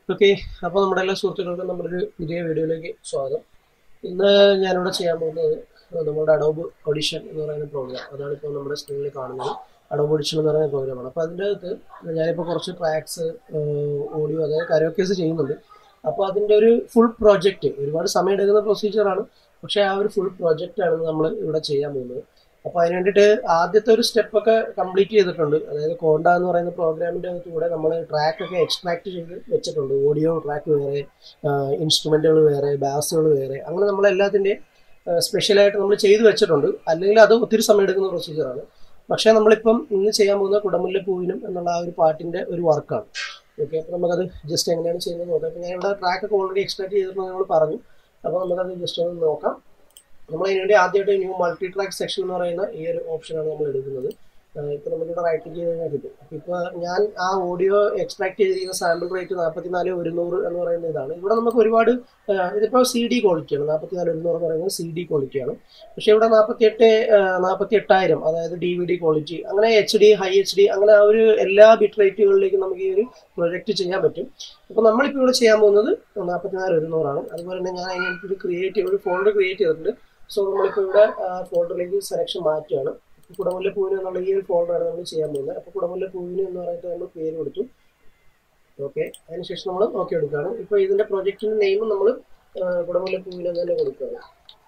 okay അപ്പോൾ നമ്മുടെ എല്ലാ സുഹൃത്തുക്കൾക്കും നമ്മുടെ ഒരു പുതിയ വീഡിയോയിലേക്ക് സ്വാഗതം ഇന്ന് ഞാനിവിടെ ചെയ്യാൻ പോകുന്നത് നമ്മുടെ അഡോബ് ഓഡിഷൻ എന്ന് പറയുന്ന പ്രോഗ്രാം അതാണ് ഇപ്പോൾ നമ്മുടെ സ്ക്രീനിൽ കാണുന്നത് അഡോബ് ഓഡിഷൻ എന്ന് പറയുന്ന പ്രോഗ്രാമാണ് അപ്പോൾ അതിൻ്റെ അകത്ത് ഞാനിപ്പോൾ കുറച്ച് ട്രാക്സ് ഓഡിയോ അതായത് കരോക്കേസ് ചെയ്യുന്നുണ്ട് അപ്പോൾ അതിൻ്റെ ഒരു ഫുൾ പ്രോജക്റ്റ് ഒരുപാട് സമയം എടുക്കുന്ന പ്രൊസീജിയറാണ് പക്ഷേ ആ ഒരു ഫുൾ പ്രോജക്റ്റാണ് നമ്മൾ ഇവിടെ ചെയ്യാൻ പോകുന്നത് അപ്പോൾ അതിന് വേണ്ടിയിട്ട് ആദ്യത്തെ ഒരു സ്റ്റെപ്പൊക്കെ കംപ്ലീറ്റ് ചെയ്തിട്ടുണ്ട് അതായത് കോണ്ട എന്ന് പറയുന്ന പ്രോഗ്രാമിൻ്റെ കൂടെ നമ്മൾ ട്രാക്കൊക്കെ എക്സ്ട്രാക്ട് ചെയ്ത് വെച്ചിട്ടുണ്ട് ഓഡിയോ ട്രാക്ക് വേറെ ഇൻസ്ട്രുമെൻറ്റുകൾ വേറെ ബാസുകൾ വേറെ അങ്ങനെ നമ്മൾ എല്ലാത്തിൻ്റെയും സ്പെഷ്യലായിട്ട് നമ്മൾ ചെയ്തു വെച്ചിട്ടുണ്ട് അല്ലെങ്കിൽ അത് ഒത്തിരി സമയം എടുക്കുന്ന പ്രൊസീജിയറാണ് പക്ഷേ നമ്മളിപ്പം ഇന്ന് ചെയ്യാൻ പോകുന്ന കുടമുല്ല പൂവിനും എന്നുള്ള ആ ഒരു പാട്ടിൻ്റെ ഒരു വർക്കാണ് ഓക്കെ അപ്പോൾ നമുക്കത് ജസ്റ്റ് എങ്ങനെയാണ് ചെയ്യുന്നത് നോക്കാം അപ്പോൾ ഞാൻ ഇവിടെ ട്രാക്കൊക്കെ ഓൾറെഡി എക്സ്ട്രാക്ട് ചെയ്തിട്ടുണ്ടെന്ന് നമ്മൾ പറഞ്ഞു അപ്പോൾ നമുക്കത് ജസ്റ്റ് ഒന്ന് നോക്കാം നമ്മൾ അതിനുവേണ്ടി ആദ്യമായിട്ട് ന്യൂ മൾട്ടി ട്രാക്ക് സെക്ഷൻ എന്ന് പറയുന്ന ഈ ഒരു ഓപ്ഷനാണ് നമ്മൾ എടുക്കുന്നത് ഇപ്പോൾ നമുക്കിവിടെ റൈറ്റ് ക്ലിക്ക് ചെയ്ത് കഴിഞ്ഞാൽ കിട്ടും അപ്പോൾ ഇപ്പോൾ ഞാൻ ആ ഓഡിയോ എക്സ്ട്രാക്ട് ചെയ്തിരിക്കുന്ന സാമ്പിൾ റേറ്റ് നാൽപ്പത്തിനാല് ഒരുന്നൂറ് എന്ന് പറയുന്ന ഇതാണ് ഇവിടെ നമുക്ക് ഒരുപാട് ഇതിപ്പോൾ സി ഡി ക്വാളിറ്റിയാണ് നാൽപ്പത്തിനാല് ഒരുന്നൂറ് എന്ന് പറയുന്നത് സി ഡി ക്വാളിറ്റിയാണ് പക്ഷേ ഇവിടെ നാൽപ്പത്തിയെട്ട് നാൽപ്പത്തി എട്ടായിരം അതായത് ഡി വി ഡി ക്വാളിറ്റി അങ്ങനെ H D high H D അങ്ങനെ ആ ഒരു എല്ലാ ബിറ്റ് റേറ്റുകളിലേക്കും നമുക്ക് ഈ ഒരു പ്രൊജക്റ്റ് ചെയ്യാൻ പറ്റും അപ്പോൾ നമ്മളിപ്പോൾ ഇവിടെ ചെയ്യാൻ പോകുന്നത് നാൽപ്പത്തിനാല് ഒരുന്നൂറാണ് അതുപോലെ തന്നെ ഞാൻ അതിനൊരു ക്രിയേറ്റ് ഒരു ഫോൾഡർ ക്രിയേറ്റ് ചെയ്തിട്ടുണ്ട് സോ നമ്മളിപ്പോൾ ഇവിടെ ഫോൾഡറിലേക്ക് സെലക്ഷൻ മാറ്റുകയാണ് കുടമുല്ല പൂവിന് എന്നുള്ള ഈ ഒരു ഫോൾഡറാണ് നമ്മൾ ചെയ്യാൻ പോകുന്നത് അപ്പോൾ കുടമുല്ല പൂവിന് എന്ന് പറഞ്ഞിട്ട് നമ്മൾ പേര് കൊടുത്തു ഓക്കെ അതിനുശേഷം നമ്മൾ ഓക്കെ എടുക്കുകയാണ് ഇപ്പോൾ ഇതിൻ്റെ പ്രൊജക്റ്റിൻ്റെ നെയിം നമ്മൾ കുടമുല്ല പൂവിന് തന്നെ കൊടുക്കുകയാണ്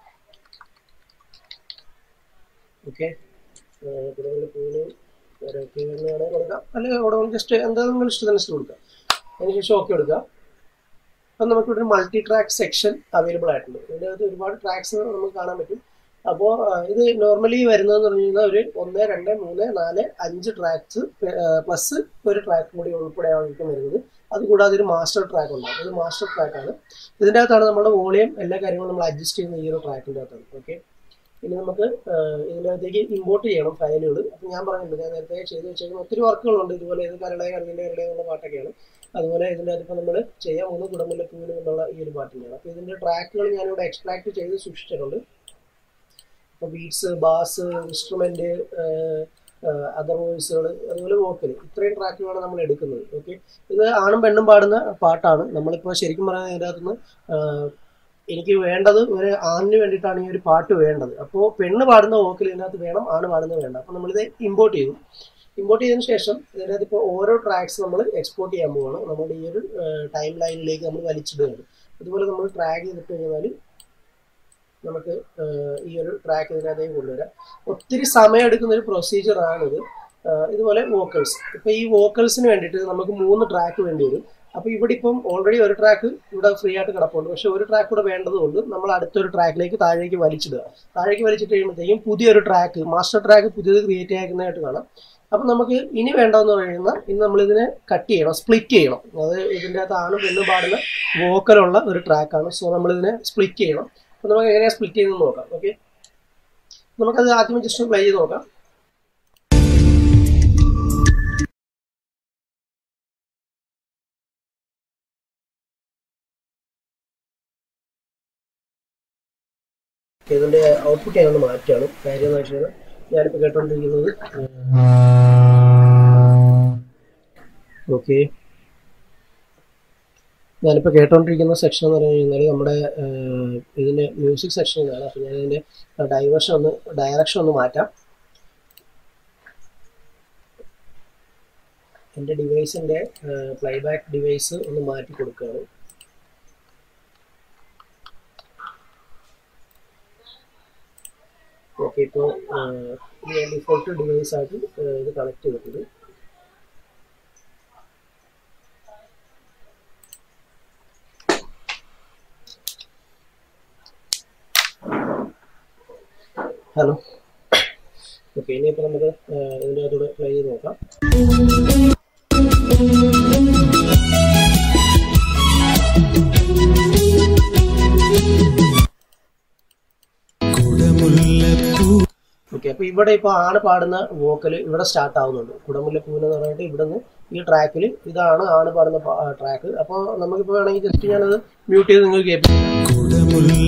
ഓക്കെ കുടമുല്ല പൂവിന് ഓക്കെ വേണമെങ്കിൽ കൊടുക്കാം അല്ലെങ്കിൽ കുടമുല്ല ജസ്റ്റ് എന്താ നിങ്ങൾ ഇഷ്ടത്തിനനുസരിച്ച് കൊടുക്കാം അതിനുശേഷം ഓക്കെ എടുക്കുക അപ്പം നമുക്കിവിടെ ഒരു മൾട്ടി ട്രാക്ക് സെക്ഷൻ അവൈലബിൾ ആയിട്ടുണ്ട് ഇതിൻ്റെ അകത്ത് ഒരുപാട് ട്രാക്സ് നമുക്ക് കാണാൻ പറ്റും അപ്പോൾ ഇത് നോർമലി വരുന്നതെന്ന് പറഞ്ഞു കഴിഞ്ഞാൽ ഒരു ഒന്ന് രണ്ട് മൂന്ന് നാല് അഞ്ച് ട്രാക്സ് പ്ലസ് ഒരു ട്രാക്ക് കൂടി ഉൾപ്പെടെയായിരിക്കും വരുന്നത് അതുകൂടാതെ ഒരു മാസ്റ്റർ ട്രാക്ക് ഉണ്ടാകും ഇത് മാസ്റ്റർ ട്രാക്കാണ് ഇതിൻ്റെ അകത്താണ് നമ്മുടെ വോളിയം എല്ലാ കാര്യങ്ങളും നമ്മൾ അഡ്ജസ്റ്റ് ചെയ്യുന്ന ഈ ഒരു ട്രാക്കിൻ്റെ അകത്താണ് ഓക്കെ ഇനി നമുക്ക് ഇതിൻ്റെ അകത്തേക്ക് ഇമ്പോർട്ട് ചെയ്യണം ഫയലുകൾ അപ്പം ഞാൻ പറഞ്ഞിട്ടുണ്ട് ഞാൻ നേരത്തെ ചെയ്ത് വെച്ചേക്കുന്ന ഒത്തിരി വർക്കുകളുണ്ട് ഇതുപോലെ ഇത് കരളെ കരളിൻ്റെ കരളെ എന്നുള്ള പാട്ടൊക്കെയാണ് അതുപോലെ ഇതിൻ്റെ അതിപ്പോൾ നമ്മൾ ചെയ്യാൻ പോകുന്ന കുടമുല്ല പൂവിനും എന്നുള്ള ഈ ഒരു പാട്ടിൻ്റെയാണ് അപ്പോൾ ഇതിൻ്റെ ട്രാക്കുകൾ ഞാനിവിടെ എക്സ്ട്രാക്ട് ചെയ്ത് സൂക്ഷിച്ചിട്ടുണ്ട് ഇപ്പോൾ ബീറ്റ്സ് ബാസ് ഇൻസ്ട്രുമെൻ്റ് അതർ വോയിസുകൾ അതുപോലെ വോക്കൽ ഇത്രയും ട്രാക്കുകളാണ് നമ്മൾ എടുക്കുന്നത് ഓക്കെ ഇത് ആണും പെണ്ണും പാടുന്ന പാട്ടാണ് നമ്മളിപ്പോൾ ശരിക്കും പറയുന്നത് അതിൻ്റെ അകത്തുനിന്ന് എനിക്ക് വേണ്ടത് ഒരു ആണിന് വേണ്ടിയിട്ടാണ് ഈ ഒരു പാട്ട് വേണ്ടത് അപ്പോൾ പെണ്ണ് പാടുന്ന വോക്കൽ ഇതിനകത്ത് വേണം ആണ് പാടുന്നത് വേണ്ട അപ്പോൾ നമ്മളിത് ഇമ്പോർട്ട് ചെയ്തു ഇമ്പോർട്ട് ചെയ്തതിന് ശേഷം ഇതിനകത്ത് ഇപ്പോൾ ഓരോ ട്രാക്സ് നമ്മൾ എക്സ്പോർട്ട് ചെയ്യാൻ പോവാണ് നമ്മുടെ ഈ ഒരു ടൈം ലൈനിലേക്ക് നമ്മൾ വലിച്ചിടുകയാണ് അതുപോലെ നമ്മൾ ട്രാക്ക് ചെയ്തിട്ട് കഴിഞ്ഞാൽ നമുക്ക് ഈ ഒരു ട്രാക്ക് ഇതിനകത്തേക്ക് കൊണ്ടുവരാം ഒത്തിരി സമയം എടുക്കുന്ന ഒരു പ്രൊസീജിയറാണിത് ഇതുപോലെ വോക്കൽസ് ഇപ്പോൾ ഈ വോക്കൽസിന് വേണ്ടിയിട്ട് നമുക്ക് മൂന്ന് ട്രാക്ക് വേണ്ടി വരും അപ്പോൾ ഇവിടെ ഇപ്പം ഓൾറെഡി ഒരു ട്രാക്ക് ഇവിടെ ഫ്രീ ആയിട്ട് കിടപ്പുണ്ട് പക്ഷെ ഒരു ട്രാക്ക് കൂടെ വേണ്ടതുകൊണ്ട് നമ്മൾ അടുത്തൊരു ട്രാക്കിലേക്ക് താഴേക്ക് വലിച്ചിടുക താഴേക്ക് വലിച്ചിട്ട് കഴിയുമ്പോഴത്തേക്കും പുതിയൊരു ട്രാക്ക് മാസ്റ്റർ ട്രാക്ക് പുതിയത് ക്രിയേറ്റ് ആക്കുന്നതായിട്ട് കാണാം അപ്പം നമുക്ക് ഇനി വേണ്ടതെന്ന് പറയുന്നത് ഇനി നമ്മളിതിനെ കട്ട് ചെയ്യണം സ്പ്ലിറ്റ് ചെയ്യണം അത് ഇതിൻ്റെ അകത്ത് ആണ് പെണ്ണ് പാടുന്ന വോക്കലുള്ള ഒരു ട്രാക്കാണ് സോ നമ്മളിതിനെ സ്പ്ലിറ്റ് ചെയ്യണം അപ്പം നമുക്ക് എങ്ങനെയാണ് സ്പ്ലിറ്റ് ചെയ്യുന്നത് നോക്കാം ഓക്കെ നമുക്കത് ആദ്യം ജസ്റ്റ് പ്ലേ ചെയ്ത് നോക്കാം ഇതിൻ്റെ ഔട്ട്പുട്ട് ഞാനൊന്ന് മാറ്റുകയാണ് കാര്യം എന്ന് വെച്ച് കഴിഞ്ഞാൽ ഞാനിപ്പോൾ കേട്ടോണ്ടിരിക്കുന്നത് ഓക്കെ ഞാനിപ്പോൾ കേട്ടോണ്ടിരിക്കുന്ന സെക്ഷൻ എന്ന് പറഞ്ഞു കഴിഞ്ഞാൽ നമ്മുടെ ഇതിൻ്റെ മ്യൂസിക് സെക്ഷനിലാണ് അപ്പോൾ ഞാൻ ഇതിൻ്റെ ഡൈവേർഷൻ ഒന്ന് ഡയറക്ഷൻ ഒന്ന് മാറ്റാം എൻ്റെ ഡിവൈസിൻ്റെ പ്ലേബാക്ക് ഡിവൈസ് ഒന്ന് മാറ്റി കൊടുക്കുകയാണ് ഓക്കെ ഇപ്പോൾ ഡിഫോൾട്ട് ഡിവൈസ് ആയിട്ട് ഇത് കണക്ട് ചെയ്തിട്ടുണ്ട് ഹലോ ഓക്കെ ഇനിയിപ്പോൾ നമുക്ക് ഇതിൻ്റെ അകത്തൂടെ പ്ലേ ചെയ്ത് നോക്കാം ഓക്കെ അപ്പോൾ ഇവിടെ ഇപ്പോൾ ആണ് പാടുന്ന വോക്കൽ ഇവിടെ സ്റ്റാർട്ട് ആവുന്നുണ്ട് കുടമുല്ലപ്പൂവിന് എന്ന് പറഞ്ഞിട്ട് ഇവിടെ നിന്ന് ഈ ട്രാക്കിൽ ഇതാണ് ആണ് പാടുന്ന ട്രാക്ക് അപ്പോൾ നമുക്കിപ്പോൾ വേണമെങ്കിൽ ജസ്റ്റ് ഞാനത് മ്യൂട്ട് ചെയ്ത് നിങ്ങൾക്ക് കേൾപ്പിക്കാം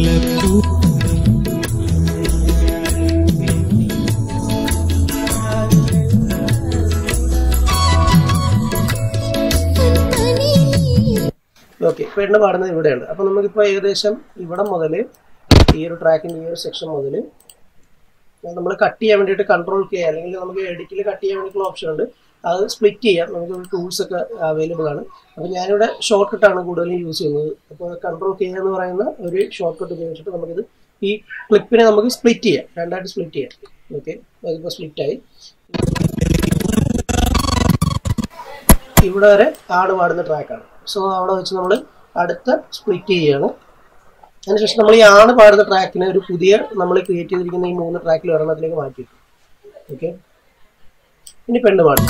ഓക്കെ പെണ്ണ് പാടുന്നത് ഇവിടെയുണ്ട് അപ്പോൾ നമുക്കിപ്പോൾ ഏകദേശം ഇവിടെ മുതൽ ഈ ഒരു ട്രാക്കിൻ്റെ ഈ ഒരു സെക്ഷൻ മുതൽ നമ്മൾ കട്ട് ചെയ്യാൻ വേണ്ടിയിട്ട് കൺട്രോൾ കെ അല്ലെങ്കിൽ നമുക്ക് എഡിറ്റിൽ കട്ട് ചെയ്യാൻ വേണ്ടിയിട്ടുള്ള ഓപ്ഷൻ ഉണ്ട് അത് സ്പ്ലിറ്റ് ചെയ്യാം നമുക്ക് ടൂൾസ് ഒക്കെ അവൈലബിൾ ആണ് അപ്പോൾ ഞാനിവിടെ ഷോർട്ട് കട്ടാണ് കൂടുതലും യൂസ് ചെയ്യുന്നത് അപ്പോൾ കൺട്രോൾ കെ എന്ന് പറയുന്ന ഒരു ഷോർട്ട് കട്ട് ഉപയോഗിച്ചിട്ട് നമുക്കിത് ഈ ക്ലിപ്പിനെ നമുക്ക് സ്പ്ലിറ്റ് ചെയ്യാം രണ്ടായിട്ട് സ്പ്ലിറ്റ് ചെയ്യാം ഓക്കെ അതിപ്പോൾ സ്പ്ലിറ്റ് ആയി ഇവിടെ വരെ ആട് പാടുന്ന ട്രാക്കാണ് സോ അവിടെ വെച്ച് നമ്മൾ അടുത്ത സ്പ്ലിറ്റ് ചെയ്യുകയാണ് അതിനുശേഷം നമ്മൾ ഈ ആണ് പാടുന്ന ട്രാക്കിനെ ഒരു പുതിയ നമ്മൾ ക്രിയേറ്റ് ചെയ്തിരിക്കുന്ന ഈ മൂന്ന് ട്രാക്കിൽ ഒരെണ്ണത്തിലേക്ക് മാറ്റി ഓക്കെ ഇനി പെണ്ണ് പാടും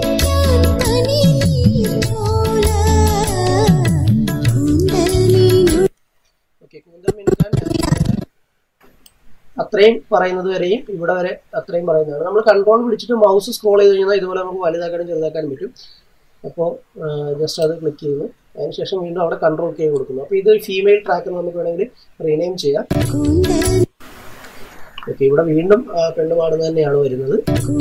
ഓക്കെ കൂന്തൽ മിനുക്കാൻ അത്രയും പറയുന്നത് വരെയും ഇവിടെ വരെ അത്രയും പറയുന്നതാണ് നമ്മൾ കൺട്രോൾ പിടിച്ചിട്ട് മൗസ് സ്ക്രോൾ ചെയ്ത് കഴിഞ്ഞാൽ ഇതുപോലെ നമുക്ക് വലുതാക്കാനും ചെറുതാക്കാനും പറ്റും അപ്പോൾ ജസ്റ്റ് അത് ക്ലിക്ക് ചെയ്യുന്നു അതിനുശേഷം വീണ്ടും അവിടെ കൺട്രോൾ കെ കൊടുക്കുന്നു അപ്പോൾ ഇത് ഫീമെയിൽ ട്രാക്ക് എന്ന് നമുക്ക് വേണമെങ്കിൽ റീനെയിം ചെയ്യാം ഓക്കെ ഇവിടെ വീണ്ടും ആ, പെണ്ണ് പാടുന്നത് തന്നെയാണ് വരുന്നത്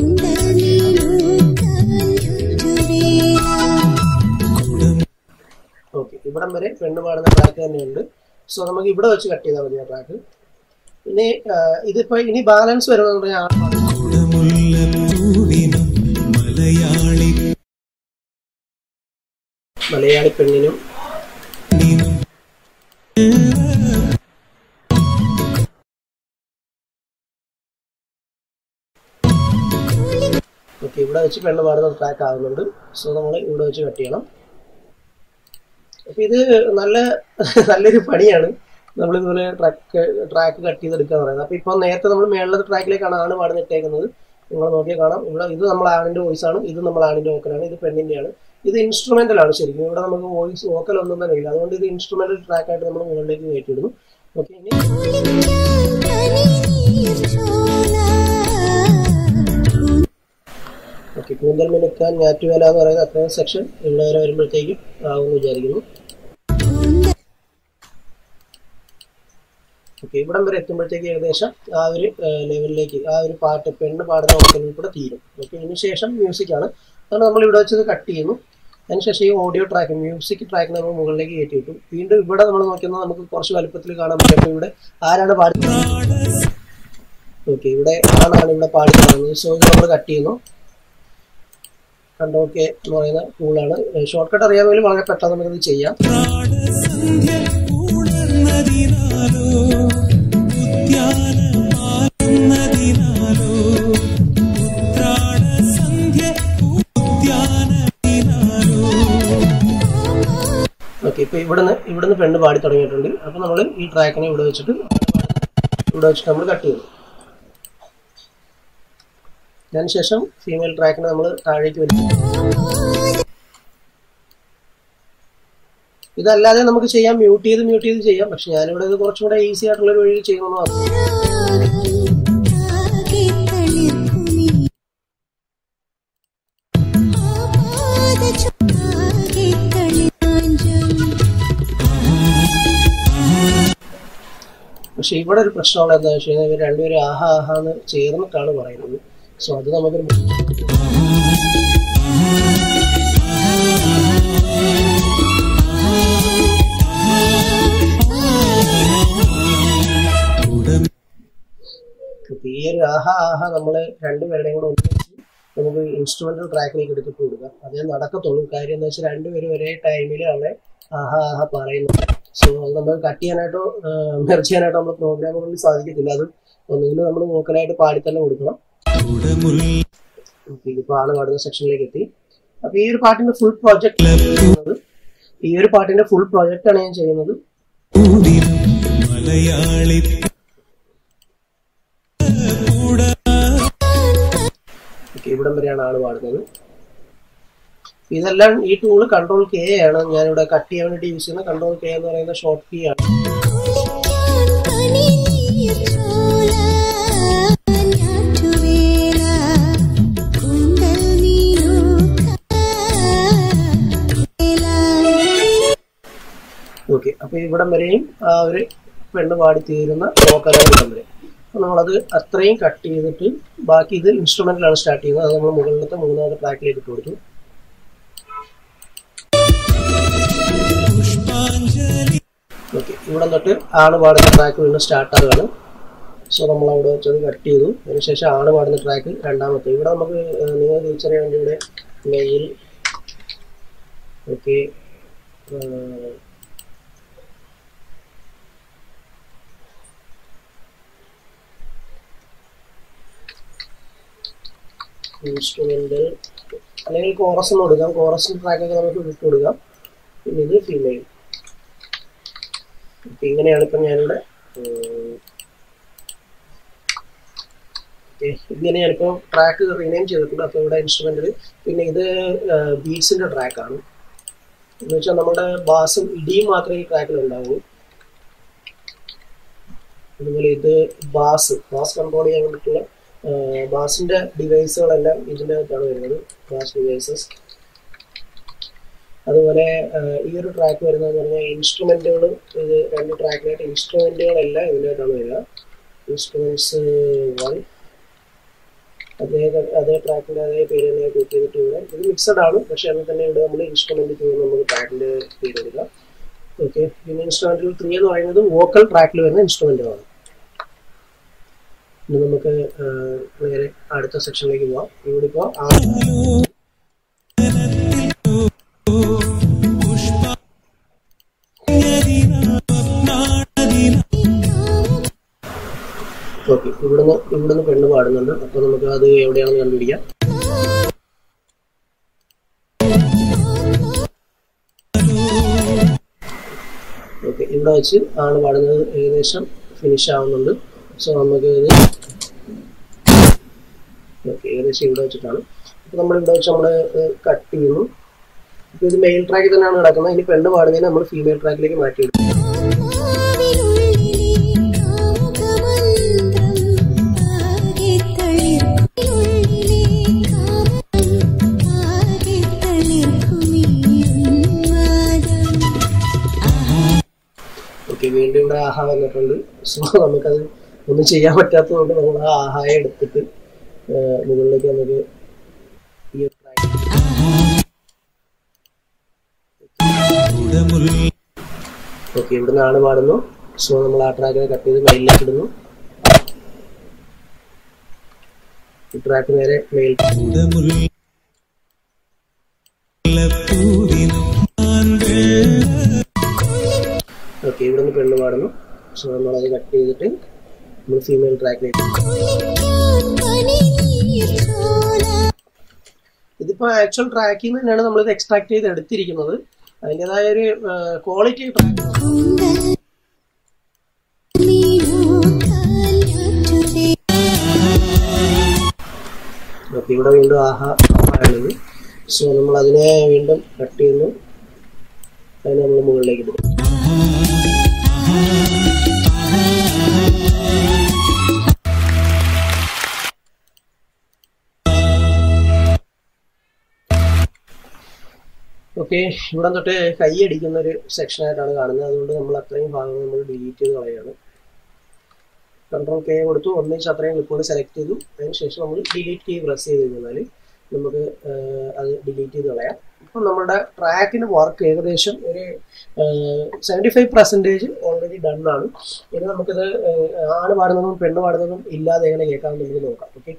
ഓക്കെ ഇവിടം വരെ പെണ്ണ് പാടുന്ന ട്രാക്ക് തന്നെയുണ്ട് സോ നമുക്ക് ഇവിടെ വെച്ച് കട്ട് ചെയ്താൽ മതി ആ ട്രാക്ക് ഇനി ആ, ഇതിപ്പോ ഇനി ബാലൻസ് വരുന്നത് പറഞ്ഞാൽ ആ പാടുന്ന കുടമുല്ലപ്പൂവിനും മലയാളി മലയാളി പെണ്ണിനും ഓക്കെ ഇവിടെ വെച്ച് പെണ്ണ് പാടുന്ന ട്രാക്ക് ആകുന്നുണ്ട് സോ നമ്മൾ ഇവിടെ വെച്ച് കട്ട് ചെയ്യണം അപ്പൊ ഇത് നല്ല നല്ലൊരു പണിയാണ് നമ്മൾ ഇതുപോലെ ട്രാക്ക് ട്രാക്ക് കട്ട് ചെയ്തെടുക്കുക എന്ന് പറയുന്നത് അപ്പൊ ഇപ്പൊ നേരത്തെ നമ്മൾ മേളിലത്തെ ട്രാക്കിലേക്കാണ് ആണ് പാടുന്ന ഇട്ടേക്കുന്നത് നിങ്ങൾ നോക്കിയാൽ കാണാം ഇവിടെ ഇത് നമ്മൾ ആണിന്റെ വോയിസ് ആണ് ഇത് നമ്മൾ ആണിന്റെ വോക്കലാണ് ഇത് പെണ്ണിന്റെയാണ് ഇത് ഇൻസ്ട്രുമെന്റൽ ആണ് ശരിക്കും ഇവിടെ നമുക്ക് വോയിസ് വോക്കൽ ഒന്നും തന്നെ ഇല്ല അതുകൊണ്ട് ഇത് ഇൻസ്ട്രുമെന്റൽ ട്രാക്ക് ആയിട്ട് നമ്മൾ മുകളിലേക്ക് കയറ്റിയിടുന്നു ഓക്കെ ഇനി ഓക്കെ കൂന്തൽ മിനുക്കാൻ ഞാറ്റുവേല എന്ന് പറയുന്ന അത്രയും സെക്ഷൻ ഇവിടെ വരെ വരുമ്പോഴത്തേക്കും ആവുമെന്ന് വിചാരിക്കുന്നു ഓക്കെ ഇവിടം വരെ എത്തുമ്പോഴത്തേക്ക് ഏകദേശം ആ ഒരു ലെവലിലേക്ക് ആ ഒരു പാട്ട് പെണ്ണ് പാടുന്ന ഓർക്കലിൽ കൂടെ തീരും ഓക്കെ ഇതിന് ശേഷം മ്യൂസിക് ആണ് അതാണ് നമ്മൾ ഇവിടെ വെച്ചത് കട്ട് ചെയ്യുന്നു അതിനുശേഷം ഈ ഓഡിയോ ട്രാക്ക് മ്യൂസിക് ട്രാക്ക് നമ്മൾ മുകളിലേക്ക് കയറ്റി വിട്ടു വീണ്ടും ഇവിടെ നമ്മൾ നോക്കുന്നത് നമുക്ക് കുറച്ച് വലുപ്പത്തിൽ കാണാൻ പറ്റും അപ്പോൾ ഇവിടെ ആരാണ് പാടുന്നത് ഓക്കെ ഇവിടെ ആണാണ് ഇവിടെ പാടി തുടങ്ങുന്നത് സോ ഇത് നമ്മൾ കട്ട് ചെയ്യുന്നു കണ്ടോ ഓക്കെ എന്ന് പറയുന്ന ടൂളാണ് ഷോർട്ട് കട്ട് അറിയാമെങ്കിൽ വളരെ പെട്ടെന്ന് നമുക്കിത് ചെയ്യാം സന്ധ്യ ഉണർന്നതിനാലോ ഉദ്യാന പാടുന്നതിനാലോ ഉത്രാട സന്ധ്യ ഉദ്യാനത്തിനാലോ ഓക്കെ ഇപ്പൊ ഇവിടുന്ന് ഇവിടുന്ന് പെണ്ണ് പാടി തുടങ്ങിയിട്ടുണ്ട് അപ്പൊ നമ്മൾ ഈ ട്രാക്കിനെ ഇവിടെ വെച്ചിട്ട് ഇവിടെ വെച്ചിട്ട് നമ്മൾ കട്ട് ചെയ്തു അതിനുശേഷം ഫീമെയിൽ ട്രാക്കിനെ നമ്മൾ താഴേക്ക് വലിക്കും ഇതല്ലാതെ നമുക്ക് ചെയ്യാം മ്യൂട്ട് ചെയ്ത് മ്യൂട്ട് ചെയ്ത് ചെയ്യാം പക്ഷെ ഞാനിവിടെ ഇത് കുറച്ചും കൂടെ ഈസി ആയിട്ടുള്ള ഒരു വഴി ചെയ്യുന്നു മാത്രം പക്ഷെ ഇവിടെ ഒരു പ്രശ്നമുള്ള എന്താ വെച്ച് കഴിഞ്ഞാൽ ഇവർ രണ്ടുപേരും ആഹാ ആഹാ എന്ന് ചേർന്നിട്ടാണ് പറയുന്നത് സോ അത് നമുക്കൊരു കുടം ഇപ്പൊ ഈ ഒരു ആഹാ ആഹാ നമ്മള് രണ്ടുപേരുടെയും കൂടെ ഒന്നിച്ച് നമുക്ക് ഇൻസ്ട്രുമെന്റൽ ട്രാക്കിലേക്ക് എടുത്തിട്ട് കൊടുക്കാം അതേ നടക്കത്തുള്ളൂ കാര്യം എന്താ വെച്ചാൽ രണ്ടുപേരും ഒരേ ടൈമിലാണ് ആഹാ ആഹാ പറയുന്നത് സോ അത് നമ്മൾ കട്ട് ചെയ്യാനായിട്ടോ മെർജ് ചെയ്യാനായിട്ടോ നമ്മൾ പ്രോഗ്രാമുകളിൽ സാധിക്കത്തില്ല അത് ഒന്നുകിൽ നമ്മൾ വോക്കലായിട്ട് പാടി തന്നെ കൊടുക്കണം കുടമുല്ല ഓക്കെ, ഇതിപ്പോ ആണ് പാടുന്ന സെക്ഷനിലേക്ക് എത്തി അപ്പൊ ഈ ഒരു പാട്ടിന്റെ ഫുൾ പ്രോജക്റ്റ് ചെയ്യുന്നത് ഈ ഒരു പാട്ടിന്റെ ഫുൾ പ്രോജക്റ്റ് ആണ് ഞാൻ ചെയ്യുന്നത് പൂവിനും മലയാളി ഓക്കെ ഇവിടം വരെയാണ് ആള് പാടുന്നത് ഇതെല്ലാം ഈ ടൂള് കൺട്രോൾ കെ ആണ് ഞാനിവിടെ കട്ട് ചെയ്യാൻ വേണ്ടി യൂസ് ചെയ്യുന്ന കൺട്രോൾ കെ എന്ന് പറയുന്ന ഷോർട്ട് കീ ആണ് ഓക്കെ അപ്പൊ ഇവിടം വരെയും ആ ഒരു പെണ്ണ് പാടി തീരുന്ന വോക്കലാണ് ഇവിടം വരെ അപ്പൊ നമ്മളത് അത്രയും കട്ട് ചെയ്തിട്ട് ബാക്കി ഇത് ഇൻസ്ട്രുമെന്റിലാണ് സ്റ്റാർട്ട് ചെയ്യുന്നത് അത് നമ്മൾ മുകളിലത്തെ മൂന്നാമത്തെ ട്രാക്കിലേക്ക് ഇട്ട് കൊടുത്തു പുഷ്പാ ഇവിടെ തൊട്ട് ആണ് പാടുന്ന ട്രാക്ക് വീണ്ടും സ്റ്റാർട്ട് ആവുകയാണ് സോ നമ്മൾ അവിടെ വെച്ചത് കട്ട് ചെയ്തു അതിനുശേഷം ആണ് പാടുന്ന ട്രാക്ക് രണ്ടാമത്തെ ഇവിടെ നമുക്ക് ഏഹ്, നിങ്ങൾ തിരിച്ചറിയാൻ വേണ്ടി ഇവിടെ മെയിൽ ഓക്കെ ഇൻസ്ട്രുമെന്റ് അല്ലെങ്കിൽ കോറസ് എന്ന് കൊടുക്കാം കോറസിന്റെ ട്രാക്കൊക്കെ നമുക്ക് വിട്ടു കൊടുക്കാം പിന്നെ ഇത് ഫീമെയിൽ ഓക്കെ ഇങ്ങനെയാണ് ഇപ്പം ഞാനിവിടെ ഉം, ഓക്കെ ഇങ്ങനെ ഞാനിപ്പോൾ ട്രാക്ക് റീനെയിം ചെയ്തിട്ടുണ്ട് അപ്പോൾ ഇവിടെ ഇൻസ്ട്രുമെന്റിൽ പിന്നെ ഇത് ബീറ്റ്സിന്റെ ട്രാക്കാണ് എന്ന് വെച്ചാൽ നമ്മുടെ ബാസും ഇടിയും മാത്രമേ ഈ ട്രാക്കിൽ ഉണ്ടാവൂ അതുപോലെ ഇത് ബാസ് ബാസ് കൺട്രോൾ ചെയ്യാൻ വേണ്ടിയിട്ടുള്ള ബാസിന്റെ ഡിവൈസുകളെല്ലാം ഇതിൻ്റെ അകത്താണ് വരുന്നത് ബാസ് ഡിവൈസസ് അതുപോലെ ആ, ഈ ഒരു ട്രാക്ക് വരുന്നതെന്ന് പറഞ്ഞാൽ ഇൻസ്ട്രുമെന്റുകളും ഇത് രണ്ട് ട്രാക്കിലായിട്ട് ഇൻസ്ട്രുമെന്റുകളെല്ലാം ഇതിനകത്താണ് വരിക ഇൻസ്ട്രുമെന്റ്സ് വൺ അതേ അതേ ട്രാക്കിന്റെ അതേ പേര് തന്നെ ക്ലിക്ക് ചെയ്തിട്ട് ഇവിടെ ഇത് മിക്സഡ് ആണ് പക്ഷെ അതിൽ തന്നെ ഇവിടെ നമ്മൾ ഇൻസ്ട്രുമെന്റ് ടു നമുക്ക് ട്രാക്കിന്റെ പേര് എടുക്കാം ഓക്കെ പിന്നെ ഇൻസ്ട്രുമെന്റിൽ ത്രീ എന്ന് പറയുന്നത് വോക്കൽ ട്രാക്കിൽ വരുന്ന ഇൻസ്ട്രുമെന്റുകളാണ് ഇനി നമുക്ക് ആ, നേരെ അടുത്ത സെക്ഷനിലേക്ക് പോവാം ഇവിടെ ഇപ്പോൾ ഓക്കെ ഇവിടുന്ന് ഇവിടുന്ന് പെണ്ണ് പാടുന്നുണ്ട് അപ്പോൾ നമുക്ക് അത് എവിടെയാണെന്ന് കണ്ടുപിടിക്കാം ഓക്കെ ഇവിടെ വെച്ച് ആണ് പാടുന്നത് ഏകദേശം ഫിനിഷ് ആവുന്നുണ്ട് സോ നമുക്ക് ഇത് ഓക്കെ ഏകദേശം ഇവിടെ വെച്ചിട്ടാണ് അപ്പോൾ നമ്മൾ ഇവിടെ വെച്ച് നമ്മൾ കട്ട് ചെയ്യുന്നു ഇപ്പോൾ ഇത് മെയിൽ ട്രാക്കിൽ തന്നെയാണ് കിടക്കുന്നത് ഇനി പെണ്ണ് പാടുന്നതിന് നമ്മൾ ഫീമെയിൽ ട്രാക്കിലേക്ക് മാറ്റിയെടുക്കും ഓക്കെ വീണ്ടും ഇവിടെ ആഹ വന്നിട്ടുണ്ട് സോ നമുക്കത് ഒന്നും ചെയ്യാൻ പറ്റാത്തതുകൊണ്ട് നമ്മൾ ആ ആഹായെ എടുത്തിട്ട് ആ, മുകളിലേക്ക് നമുക്ക് ഈ ഒരു track കുടമുല്ല ഓക്കെ ഇവിടുന്ന് ആണ് പാടുന്നു സോ നമ്മൾ ആ ട്രാക്കിനെ കട്ട് ചെയ്ത് മെയിലിലേക്ക് ഇടുന്നു ഈ ട്രാക്ക് നേരെ മെയിൽ കുടമുല്ല പൂവിനും ആൺവെള്ള ഓക്കെ ഇവിടുന്ന് പെണ്ണ് പാടുന്നു സോ നമ്മളത് കട്ട് ചെയ്തിട്ട് നമ്മൾ ഫീമെയിൽ ട്രാക്കിലേക്ക് ഇതിപ്പോ ആക്ച്വൽ ട്രാക്കിൽ നിന്ന് തന്നെയാണ് നമ്മൾ ഇത് എക്സ്ട്രാക്ട് ചെയ്ത് എടുത്തിരിക്കുന്നത് അതിൻ്റെതായ ഒരു ക്വാളിറ്റി ട്രാക്ക് ഓക്കെ ഇവിടെ വീണ്ടും ആഹ ആണത് സോ നമ്മൾ അതിനെ വീണ്ടും കട്ട് ചെയ്യുന്നു അതിനെ നമ്മൾ മുകളിലേക്ക് ഇടും ഓക്കെ ഇവിടെ തൊട്ട് കൈ അടിക്കുന്ന ഒരു സെക്ഷനായിട്ടാണ് കാണുന്നത് അതുകൊണ്ട് നമ്മൾ അത്രയും ഭാഗങ്ങൾ നമ്മൾ ഡിലീറ്റ് ചെയ്ത് കളയാണ് കൺട്രോൾ കെ കൊടുത്തു ഒന്നിച്ച് അത്രയും ക്ലിപ്പുകൾ സെലക്ട് ചെയ്തു അതിനുശേഷം നമ്മൾ ഡിലീറ്റ് കീ പ്രസ് ചെയ്ത് കഴിഞ്ഞാൽ നമുക്ക് ആ, അത് ഡിലീറ്റ് ചെയ്ത് കളയാം ഇപ്പം നമ്മുടെ ട്രാക്കിന് വർക്ക് ഏകദേശം ഒരു seventy five percentage already done ആണ് ഇനി നമുക്കിത് ആ, ആണ് പാടുന്നതും പെണ്ണ് പാടുന്നതും ഇല്ലാതെ എങ്ങനെ കേൾക്കാമെന്ന് നമുക്ക് നോക്കാം ഓക്കെ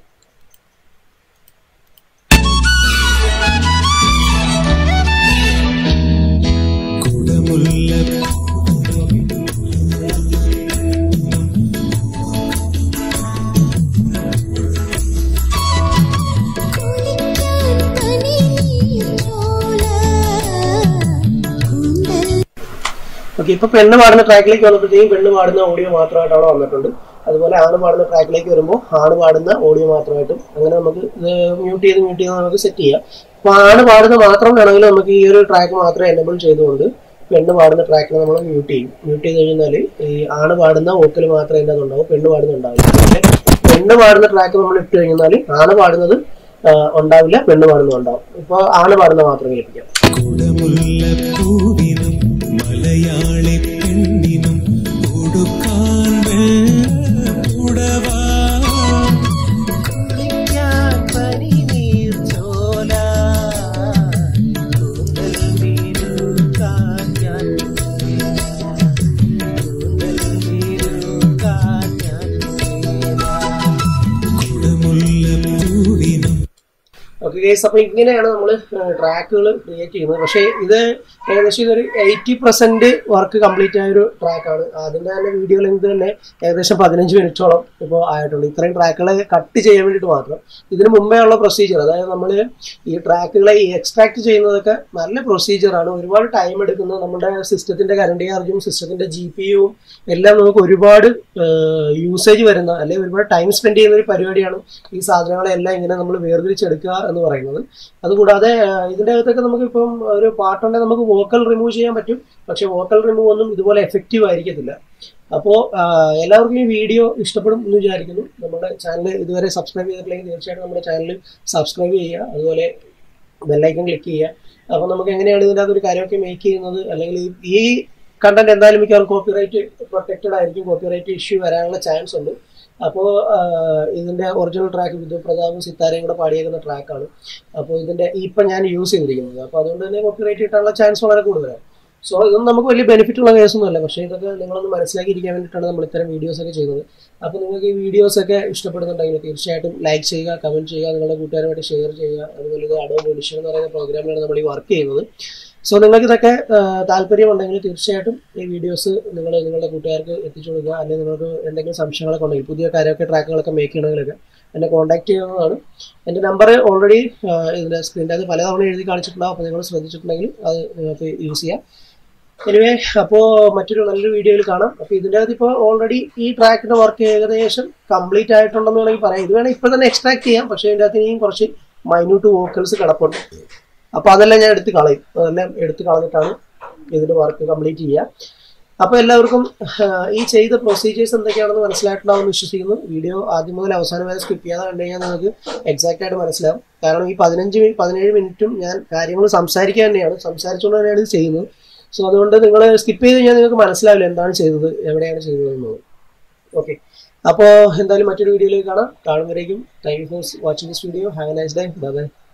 കുടമുല്ല ഓക്കെ ഇപ്പൊ പെണ്ണ് പാടുന്ന ട്രാക്കിലേക്ക് വന്നപ്പോഴത്തേക്കും പെണ്ണ് പാടുന്ന ഓഡിയോ മാത്രമായിട്ട് അവിടെ വന്നിട്ടുണ്ട് അതുപോലെ ആണ് പാടുന്ന ട്രാക്കിലേക്ക് വരുമ്പോൾ ആണ് പാടുന്ന ഓഡിയോ മാത്രമായിട്ടും അങ്ങനെ നമുക്ക് ഇത് മ്യൂട്ട് ചെയ്ത് മ്യൂട്ട് ചെയ്ത് നമുക്ക് സെറ്റ് ചെയ്യാം അപ്പൊ ആണ് പാടുന്ന മാത്രം വേണമെങ്കിൽ നമുക്ക് ഈ ഒരു ട്രാക്ക് മാത്രം എനബിൾ ചെയ്തുകൊണ്ട് പെണ്ണ് പാടുന്ന ട്രാക്കിനെ നമ്മൾ മ്യൂട്ട് ചെയ്യും മ്യൂട്ട് ചെയ്ത് കഴിഞ്ഞാൽ ഈ ആണ് പാടുന്ന വോക്കൽ മാത്രമേ അതിൻ്റെ ഉണ്ടാവും പെണ്ണ് പാടുന്നുണ്ടാവില്ല പക്ഷേ പെണ്ണ് പാടുന്ന ട്രാക്ക് നമ്മൾ ഇട്ട് കഴിഞ്ഞാൽ ആണ് പാടുന്നത് ആ, ഉണ്ടാവില്ല പെണ്ണ് പാടുന്നത് ഉണ്ടാവും ഇപ്പോൾ ആണ് പാടുന്ന മാത്രം കേൾപ്പിക്കാം കുടമുല്ല പൂവിനും മലയാളി പെണ്ണിനും കൊടുക്കാൻ വെള്ള കുടവാ ഓക്കെ ഗൈസ് അപ്പൊ ഇങ്ങനെയാണ് നമ്മൾ ട്രാക്കുകൾ ക്രിയേറ്റ് ചെയ്യുന്നത് പക്ഷേ ഇത് ഏകദേശം ഇതൊരു എയ്റ്റി പെർസെന്റ് വർക്ക് കംപ്ലീറ്റ് ആയ ഒരു ട്രാക്കാണ് അതിന്റെ തന്നെ വീഡിയോ ലെങ്ത് തന്നെ ഏകദേശം പതിനഞ്ച് മിനിറ്റോളം ഇപ്പോൾ ആയിട്ടുണ്ട് ഇത്രയും ട്രാക്കുകളെ കട്ട് ചെയ്യാൻ വേണ്ടിയിട്ട് മാത്രം ഇതിന് മുമ്പേ ഉള്ള പ്രൊസീജിയർ അതായത് നമ്മൾ ഈ ട്രാക്കുകളെ ഈ എക്സ്ട്രാക്ട് ചെയ്യുന്നതൊക്കെ നല്ല പ്രൊസീജിയറാണ് ഒരുപാട് ടൈം എടുക്കുന്നത് നമ്മുടെ സിസ്റ്റത്തിന്റെ കറണ്ട് ചാർജും സിസ്റ്റത്തിന്റെ ജി പി യുവും എല്ലാം നമുക്ക് ഒരുപാട് യൂസേജ് വരുന്ന അല്ലെങ്കിൽ ഒരുപാട് ടൈം സ്പെൻഡ് ചെയ്യുന്ന ഒരു പരിപാടിയാണ് ഈ സാധനങ്ങളെല്ലാം ഇങ്ങനെ നമ്മൾ വേർതിരിച്ചെടുക്കുക എന്ന് പറയുന്നത് അതുകൂടാതെ ആ, ഇതിന്റെ അകത്തൊക്കെ നമുക്ക് ഇപ്പം ഒരു പാട്ടുണ്ടെങ്കിൽ നമുക്ക് വോക്കൽ റിമൂവ് ചെയ്യാൻ പറ്റും പക്ഷെ വോക്കൽ റിമൂവ് ഒന്നും ഇതുപോലെ എഫക്റ്റീവ് ആയിരിക്കത്തില്ല അപ്പോൾ എല്ലാവർക്കും ഈ വീഡിയോ ഇഷ്ടപ്പെടും എന്ന് വിചാരിക്കുന്നു നമ്മുടെ ചാനൽ ഇതുവരെ സബ്സ്ക്രൈബ് ചെയ്തിട്ടില്ലെങ്കിൽ തീർച്ചയായിട്ടും നമ്മുടെ ചാനൽ സബ്സ്ക്രൈബ് ചെയ്യുക അതുപോലെ ബെല്ലൈക്കൺ ക്ലിക്ക് ചെയ്യുക അപ്പോൾ നമുക്ക് എങ്ങനെയാണ് ഇതിൻ്റെ അകത്ത് ഒരു കാര്യമൊക്കെ മേക്ക് ചെയ്യുന്നത് അല്ലെങ്കിൽ ഈ- ഈ കണ്ടന്റ് എന്തായാലും മിക്കവാറും കോപ്പിറൈറ്റ് പ്രൊട്ടക്റ്റഡ് ആയിരിക്കും കോപ്പിറൈറ്റ് ഇഷ്യൂ വരാനുള്ള ചാൻസ് ഉണ്ട് അപ്പോൾ ഇതിന്റെ ഒറിജിനൽ ട്രാക്ക് വിധു പ്രതാപും സിത്താരയും കൂടെ പാടിയേക്കുന്ന ട്രാക്കാണ് അപ്പോൾ ഇതിന്റെ ഇപ്പം ഞാൻ യൂസ് ചെയ്തിരിക്കുന്നത് അപ്പോൾ അതുകൊണ്ട് തന്നെ കോപ്പിറൈറ്റ് കിട്ടാനുള്ള ചാൻസ് വളരെ കൂടുതലാണ് സോ ഇതൊന്നും നമുക്ക് വലിയ ബെനിഫിറ്റ് ഉള്ള കേസൊന്നുമല്ല പക്ഷേ ഇതൊക്കെ നിങ്ങളൊന്ന് മനസ്സിലാക്കിയിരിക്കാൻ വേണ്ടിയിട്ടാണ് നമ്മൾ ഇത്തരം വീഡിയോസ് ഒക്കെ ചെയ്യുന്നത് അപ്പോൾ നിങ്ങൾക്ക് ഈ വീഡിയോസ് ഒക്കെ ഇഷ്ടപ്പെടുന്നുണ്ടെങ്കിൽ തീർച്ചയായിട്ടും ലൈക്ക് ചെയ്യുക കമന്റ് ചെയ്യുക നിങ്ങളുടെ കൂട്ടുകാരുമായിട്ട് ഷെയർ ചെയ്യുക അതുപോലെ ഇത് അഡോ എഡിഷൻ എന്ന് പറയുന്ന പ്രോഗ്രാമിലാണ് നമ്മൾ ഈ വർക്ക് ചെയ്യുന്നത് സോ നിങ്ങൾക്ക് ഇതൊക്കെ താല്പര്യമുണ്ടെങ്കിൽ തീർച്ചയായിട്ടും ഈ വീഡിയോസ് നിങ്ങൾ നിങ്ങളുടെ കൂട്ടുകാർക്ക് എത്തിച്ചു കൊടുക്കുക അല്ലെങ്കിൽ നിങ്ങൾക്ക് എന്തെങ്കിലും സംശയങ്ങളൊക്കെ ഉണ്ടെങ്കിൽ പുതിയ കാര്യമൊക്കെ ട്രാക്കുകളൊക്കെ മേക്ക് ചെയ്യണമെങ്കിലൊക്കെ എന്നെ കോൺടാക്ട് ചെയ്യുന്നതാണ് എൻ്റെ നമ്പർ ഓൾറെഡി ഇതിൻ്റെ സ്ക്രീനിൻ്റെ അത് പലതവണ എഴുതി കാണിച്ചിട്ടുണ്ടാവും അപ്പോൾ നിങ്ങൾ ശ്രദ്ധിച്ചിട്ടുണ്ടെങ്കിൽ അത് നിങ്ങൾക്ക് യൂസ് ചെയ്യാം എനിവേ അപ്പോൾ മറ്റൊരു നല്ലൊരു വീഡിയോയിൽ കാണാം അപ്പോൾ ഇതിൻ്റെ അകത്ത് ഇപ്പോൾ ഓൾറെഡി ഈ ട്രാക്കിൻ്റെ വർക്ക് ഏകദേശം കംപ്ലീറ്റ് ആയിട്ടുണ്ടെന്ന് വേണമെങ്കിൽ പറയാം ഇത് വേണമെങ്കിൽ ഇപ്പോൾ തന്നെ എക്സ്ട്രാക്ട് ചെയ്യാം പക്ഷേ ഇതിൻ്റെ അകത്ത് ഇനിയും കുറച്ച് മൈന്യൂട്ട് വോക്കൽസ് കിടപ്പുണ്ട് അപ്പോൾ അതെല്ലാം ഞാൻ എടുത്ത് കളയും അതെല്ലാം എടുത്ത് കളഞ്ഞിട്ടാണ് ഇതിൻ്റെ വർക്ക് കംപ്ലീറ്റ് ചെയ്യുക അപ്പോൾ എല്ലാവർക്കും ആ, ഈ ചെയ്ത പ്രൊസീജിയേഴ്സ് എന്തൊക്കെയാണെന്ന് മനസ്സിലായിട്ടുണ്ടാവുമെന്ന് വിശ്വസിക്കുന്നു വീഡിയോ ആദ്യം മുതൽ അവസാനം വരെ സ്കിപ്പ് ചെയ്യാതെ കണ്ടു കഴിഞ്ഞാൽ നിങ്ങൾക്ക് എക്സാക്റ്റ് ആയിട്ട് മനസ്സിലാവും കാരണം ഈ പതിനഞ്ച് മിനിറ്റ് പതിനേഴ് മിനിറ്റും ഞാൻ കാര്യങ്ങൾ സംസാരിക്കുക തന്നെയാണ് സംസാരിച്ചുകൊണ്ട് തന്നെയാണ് ഇത് ചെയ്യുന്നത് സോ അതുകൊണ്ട് നിങ്ങൾ സ്കിപ്പ് ചെയ്ത് കഴിഞ്ഞാൽ നിങ്ങൾക്ക് മനസ്സിലാവില്ല എന്താണ് ചെയ്തത് എവിടെയാണ് ചെയ്തത് എന്നുള്ളത് ഓക്കെ അപ്പോൾ എന്തായാലും മറ്റൊരു വീഡിയോയിലേക്ക് കാണാം കാണുമ്പോഴേക്കും thank you for watching this video have a nice day by